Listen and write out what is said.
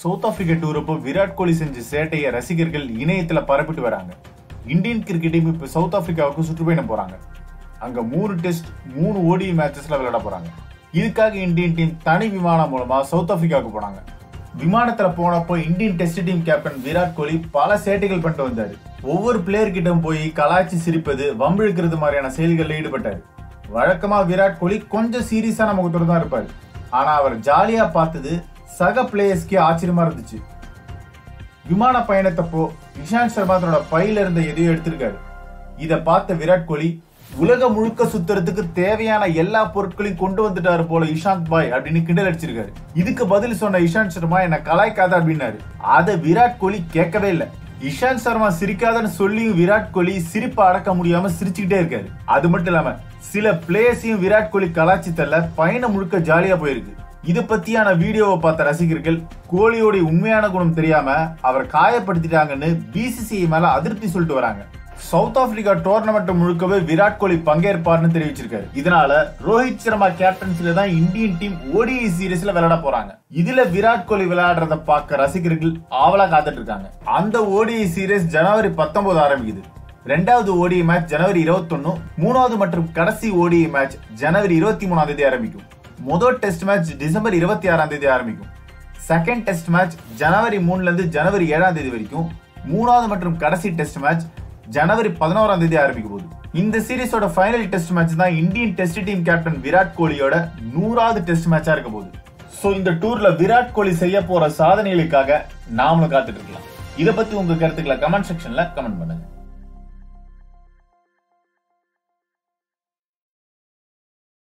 south Africa tour அப்போ விராட் கோலி செஞ்ச சேட்டையை ரசிகர்கள் இணையத்துல பரப்பிட்டு வராங்க இந்தியன் கிரிக்கெட் டீம் இப்போ சவுத் ஆப்பிரிக்காவுக்கு சுற்றுப்பயணம் போறாங்க அங்க மூணு டெஸ்ட் மூணு ஓடி மேட்சஸ்ல விளையாட போறாங்க இதுக்காக இந்தியன் டீம் தனி விமானம் மூலமா சவுத் ஆப்பிரிக்காவுக்கு போனாங்க விமானத்துல போனப்போ Indian test team captain Virat Kohli பல சேட்டைகள் பண்ணிட்டு வந்தாரு ஒவ்வொரு பிளேயர் கிட்டும் போய் கலாய்ச்சி சிரிப்பது வம்பிழுக்கிறது மாதிரியான செயல்களில் ஈடுபட்டாரு வழக்கமா விராட் கோலி கொஞ்சம் சீரியஸான முகத்தோட தான் இருப்பாரு ஆனா அவர் ஜாலியா பார்த்தது சக பிளேயர்ஸ்க்கே ஆச்சரியமா இருந்துச்சு விமான பயணத்தப்போ இஷாந்த் சர்மா தன்னோட பையில இருந்த எதையோ எடுத்திருக்காரு இத பார்த்த விராட் கோலி உலகம் முழுக்க சுத்துறதுக்கு தேவையான எல்லா பொருட்களையும் கொண்டு வந்துட்டாரு போல இஷாந்த் பாய் அப்படின்னு கிண்டல் அடிச்சிருக்காரு இதுக்கு பதில் சொன்ன இஷாந்த் சர்மா என்ன கலாய்க்காத அப்படின்னாரு அத விராட் கோலி கேட்கவே இல்ல இஷாந்த் சர்மா சிரிக்காதன்னு சொல்லியும் விராட் கோலி சிரிப்பை அடக்க முடியாம சிரிச்சுக்கிட்டே இருக்காரு அது மட்டும் இல்லாம சில பிளேயர்ஸையும் விராட் கோலி கலாச்சி தரல பயணம் முழுக்க ஜாலியா போயிருக்கு இது பத்தியான வீடியோவை பார்த்த ரசிகர்கள் கோலியோடைய உண்மையான குணம் தெரியாம அவர் காயப்படுத்திட்டாங்கன்னு பிசிசிஐ மேல அதிருப்தி சொல்லிட்டு வராங்க சவுத் ஆப்பிரிக்கா டோர்னமெண்ட் முழுக்கவே விராட் கோலி பங்கேற்பார்னு தெரிவிச்சிருக்காரு இதனால ரோஹித் சர்மா கேப்டன்சில தான் இந்தியன் டீம் ஓடிஐ சீரீஸ்ல விளையாட போறாங்க இதுல விராட் கோலி விளையாடுறத பார்க்க ரசிகர்கள் ஆவலா காத்துட்டு இருக்காங்க அந்த ஓடிஐ சீரீஸ் ஜனவரி 19 ஆரம்பிக்குது ரெண்டாவது ஓடிஐ மேட்ச் ஜனவரி 21 மூணாவது மற்றும் கடைசி ஓடிஐ மேட்ச் ஜனவரி இருபத்தி மூணாம் தேதி ஆரம்பிக்கும் முதல் டெஸ்ட் மேட்ச் டிசம்பர் இருபத்தி ஆறாம் தேதி ஆரம்பிக்கும் செகண்ட் டெஸ்ட் மேட்ச் ஜனவரி மூணுல இருந்து ஜனவரி ஏழாம் தேதி வரைக்கும் மூணாவது மற்றும் கடைசி டெஸ்ட் மேட்ச் ஜனவரி பதினோராம் தேதி ஆரம்பிக்க போகுது இந்த சீரிஸோட ஃபைனல் டெஸ்ட் மேட்ச் தான் Indian test team captain Virat கோலியோட நூறாவது டெஸ்ட் மேட்சா இருக்க போகுது சோ இந்த டூர்ல விராட் கோலி செய்ய போற சாதனைகளுக்காக நாமளும் காத்துட்டு இருக்கலாம் இத பத்தி உங்க கருத்துக்களை கமெண்ட் செக்ஷன்ல கமெண்ட் பண்ணுங்க